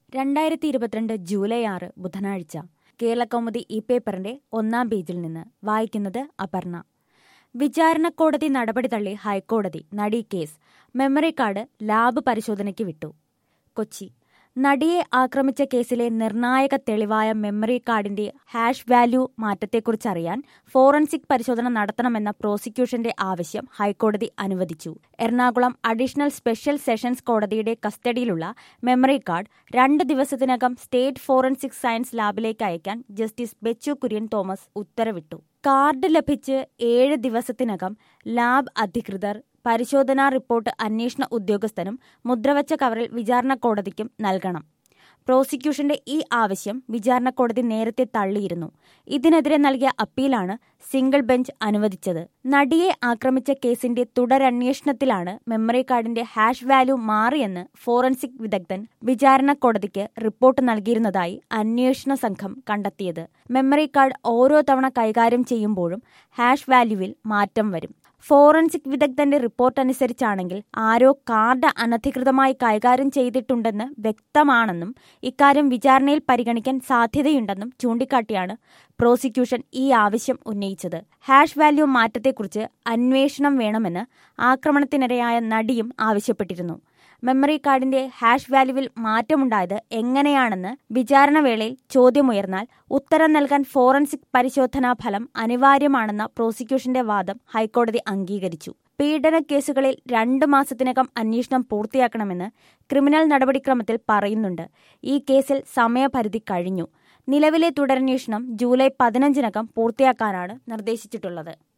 രണ്ടായിരത്തി ഇരുപത്തിരണ്ട് ജൂലൈ ആറ് ബുധനാഴ്ച കേരളകൗമുദി ഈ പേപ്പറിന്റെ ഒന്നാം പേജിൽ നിന്ന് വായിക്കുന്നത് അപർണ വിചാരണ കോടതി നടപടി തള്ളി ഹൈക്കോടതി നടി കേസ് മെമ്മറി കാർഡ് ലാബ് പരിശോധനയ്ക്ക് വിട്ടു കൊച്ചി നടിയെ ആക്രമിച്ച കേസിലെ നിർണായക തെളിവായ മെമ്മറി കാർഡിന്റെ ഹാഷ് വാല്യൂ മാറ്റത്തെക്കുറിച്ചറിയാൻ ഫോറൻസിക് പരിശോധന നടത്തണമെന്ന പ്രോസിക്യൂഷന്റെ ആവശ്യം ഹൈക്കോടതി അനുവദിച്ചു എറണാകുളം അഡീഷണൽ സ്പെഷ്യൽ സെഷൻസ് കോടതിയുടെ കസ്റ്റഡിയിലുള്ള മെമ്മറി കാർഡ് രണ്ട് ദിവസത്തിനകം സ്റ്റേറ്റ് ഫോറൻസിക് സയൻസ് ലാബിലേക്ക് അയക്കാൻ ജസ്റ്റിസ് ബെച്ചു കുര്യൻ തോമസ് ഉത്തരവിട്ടു കാർഡ് ലഭിച്ച് ഏഴ് ദിവസത്തിനകം ലാബ് അധികൃതർ പരിശോധനാ റിപ്പോർട്ട് അന്വേഷണ ഉദ്യോഗസ്ഥനും മുദ്രവച്ച കവറിൽ വിചാരണ കോടതിക്കും നൽകണം പ്രോസിക്യൂഷന്റെ ഈ ആവശ്യം വിചാരണ കോടതി നേരത്തെ തള്ളിയിരുന്നു ഇതിനെതിരെ നൽകിയ അപ്പീലാണ് സിംഗിൾ ബെഞ്ച് അനുവദിച്ചത് നടിയെ ആക്രമിച്ച കേസിന്റെ തുടരന്വേഷണത്തിലാണ് മെമ്മറി കാർഡിന്റെ ഹാഷ് വാല്യൂ മാറിയെന്ന് ഫോറൻസിക് വിദഗ്ധൻ വിചാരണ കോടതിക്ക് റിപ്പോർട്ട് നൽകിയിരുന്നതായി അന്വേഷണ സംഘം കണ്ടെത്തിയത് മെമ്മറി കാർഡ് ഓരോ തവണ കൈകാര്യം ചെയ്യുമ്പോഴും ഹാഷ് വാല്യൂവിൽ മാറ്റം വരും ഫോറൻസിക് വിദഗ്ധന്റെ റിപ്പോർട്ട് അനുസരിച്ചാണെങ്കിൽ ആരോ കാർഡ് അനധികൃതമായി കൈകാര്യം ചെയ്തിട്ടുണ്ടെന്ന് വ്യക്തമാണെന്നും ഇക്കാര്യം വിചാരണയിൽ പരിഗണിക്കാൻ സാധ്യതയുണ്ടെന്നും ചൂണ്ടിക്കാട്ടിയാണ് പ്രോസിക്യൂഷൻ ഈ ആവശ്യം ഉന്നയിച്ചത് ഹാഷ് വാല്യൂ മാറ്റത്തെക്കുറിച്ച് അന്വേഷണം വേണമെന്ന് ആക്രമണത്തിനിരയായ നടിയും ആവശ്യപ്പെട്ടിരുന്നു മെമ്മറി കാർഡിന്റെ ഹാഷ് വാല്യൂവിൽ മാറ്റമുണ്ടായത് എങ്ങനെയാണെന്ന് വിചാരണവേളയിൽ ചോദ്യമുയർന്നാൽ ഉത്തരം നൽകാൻ ഫോറൻസിക് പരിശോധനാ ഫലം അനിവാര്യമാണെന്ന പ്രോസിക്യൂഷന്റെ വാദം ഹൈക്കോടതി അംഗീകരിച്ചു പീഡന കേസുകളിൽ രണ്ട് മാസത്തിനകം അന്വേഷണം പൂർത്തിയാക്കണമെന്ന് ക്രിമിനൽ നടപടിക്രമത്തിൽ പറയുന്നുണ്ട് ഈ കേസിൽ സമയപരിധി കഴിഞ്ഞു നിലവിലെ തുടരന്വേഷണം ജൂലൈ പതിനഞ്ചിനകം പൂർത്തിയാക്കാനാണ് നിർദ്ദേശിച്ചിട്ടുള്ളത്